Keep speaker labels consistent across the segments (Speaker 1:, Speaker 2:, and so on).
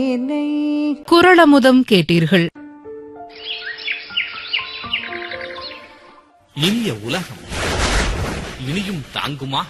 Speaker 1: என்னை
Speaker 2: குரளமுதம் கேட்டீர்கள்
Speaker 3: இனிய உலகம் இனியும் தாங்குமா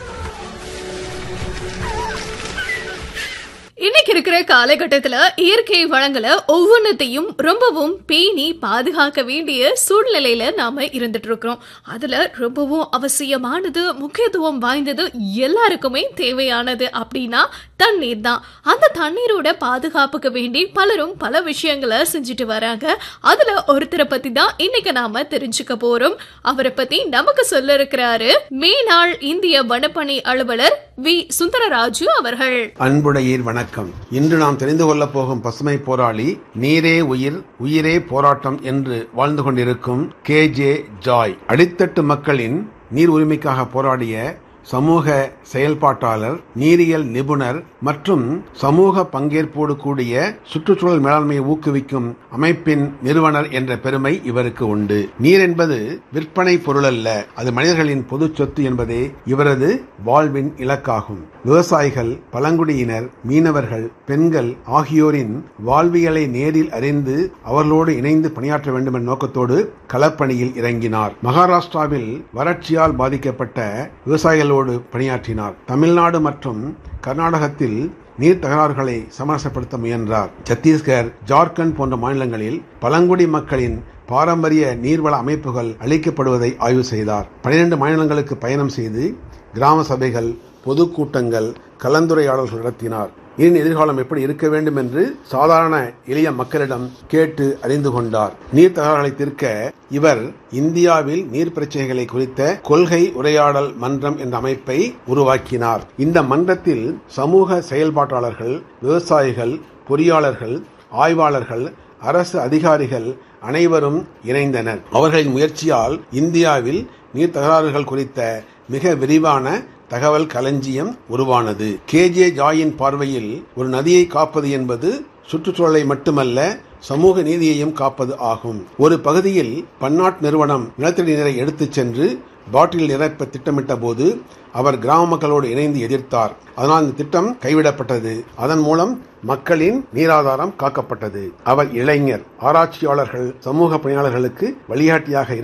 Speaker 4: இன்னைக்கு இருக்கிற காலகட்டத்துல இயற்கை வளங்களை ஒவ்வொன்றத்தையும் ரொம்பவும் பேணி பாதுகாக்க வேண்டிய சூழ்நிலையில நாம இருந்துட்டு இருக்கிறோம் அதுல ரொம்பவும் அவசியமானது முக்கியத்துவம் வாய்ந்தது எல்லாருக்குமே தேவையானது அப்படின்னா தண்ணீர் தான் அந்த தண்ணீரோட பாதுகாப்புக்கு வேண்டி பலரும் பல விஷயங்களை செஞ்சுட்டு வராங்க அதுல ஒருத்தரை பத்தி தான் இன்னைக்கு நாம தெரிஞ்சுக்க போறோம் அவரை பத்தி நமக்கு சொல்ல இருக்கிறாரு மேனாள் இந்திய வனப்பணி அலுவலர் வி சுந்தரராஜு அவர்கள்
Speaker 5: அன்புடையீர் வணக்கம் இன்று நாம் தெரிந்து கொள்ளப் போகும் பசுமை போராளி நீரே உயிர் உயிரே போராட்டம் என்று வாழ்ந்து கொண்டிருக்கும் கே ஜே ஜாய் அடித்தட்டு மக்களின் நீர் உரிமைக்காக போராடிய சமூக செயல்பாட்டாளர் நீரியல் நிபுணர் மற்றும் சமூக பங்கேற்போடு கூடிய சுற்றுச்சூழல் மேலாண்மையை ஊக்குவிக்கும் அமைப்பின் நிறுவனர் என்ற பெருமை இவருக்கு உண்டு நீர் என்பது விற்பனை பொருள் அல்ல அது மனிதர்களின் பொது சொத்து என்பதே இவரது வாழ்வின் இலக்காகும் விவசாயிகள் பழங்குடியினர் மீனவர்கள் பெண்கள் ஆகியோரின் வாழ்வியலை நேரில் அறிந்து அவர்களோடு இணைந்து பணியாற்ற வேண்டும் என்ற நோக்கத்தோடு களப்பணியில் இறங்கினார் மகாராஷ்டிராவில் வறட்சியால் பாதிக்கப்பட்ட விவசாயிகளோடு பணியாற்றினார் தமிழ்நாடு மற்றும் கர்நாடகத்தில் நீர் தகராறுகளை சமரசப்படுத்த முயன்றார் சத்தீஸ்கர் ஜார்க்கண்ட் போன்ற மாநிலங்களில் பழங்குடி மக்களின் பாரம்பரிய நீர்வள அமைப்புகள் அளிக்கப்படுவதை ஆய்வு செய்தார் பனிரெண்டு மாநிலங்களுக்கு பயணம் செய்து கிராம சபைகள் பொதுக்கூட்டங்கள் கலந்துரையாடல்கள் நடத்தினார் நீரின் எதிர்காலம் எப்படி இருக்க வேண்டும் என்று சாதாரண எளிய மக்களிடம் கேட்டு அறிந்து கொண்டார் நீர் தகராறுகளை தீர்க்க இவர் இந்தியாவில் நீர் பிரச்சனைகளை குறித்த கொள்கை உரையாடல் மன்றம் என்ற அமைப்பை உருவாக்கினார் இந்த மன்றத்தில் சமூக செயல்பாட்டாளர்கள் விவசாயிகள் பொறியாளர்கள் ஆய்வாளர்கள் அரசு அதிகாரிகள் அனைவரும் இணைந்தனர் அவர்களின் முயற்சியால் இந்தியாவில் நீர் தகராறுகள் குறித்த மிக விரிவான தகவல் களஞ்சியம் உருவானது கே ஜே ஜாயின் பார்வையில் ஒரு நதியை காப்பது என்பது சுற்றுச்சூழலை மட்டுமல்ல சமூக நீதியையும் காப்பது ஆகும் ஒரு பகுதியில் பன்னாட்டு நிறுவனம் நிலத்தடி நீரை எடுத்துச் சென்று பாட்டில் நிரப்ப திட்டமிட்ட போது அவர் கிராம மக்களோடு இணைந்து எதிர்த்தார் அதனால் இந்த திட்டம் கைவிடப்பட்டது அதன் மூலம் மக்களின் நீராதாரம் காக்கப்பட்டது அவர் இளைஞர் ஆராய்ச்சியாளர்கள் சமூக பணியாளர்களுக்கு வழிகாட்டியாக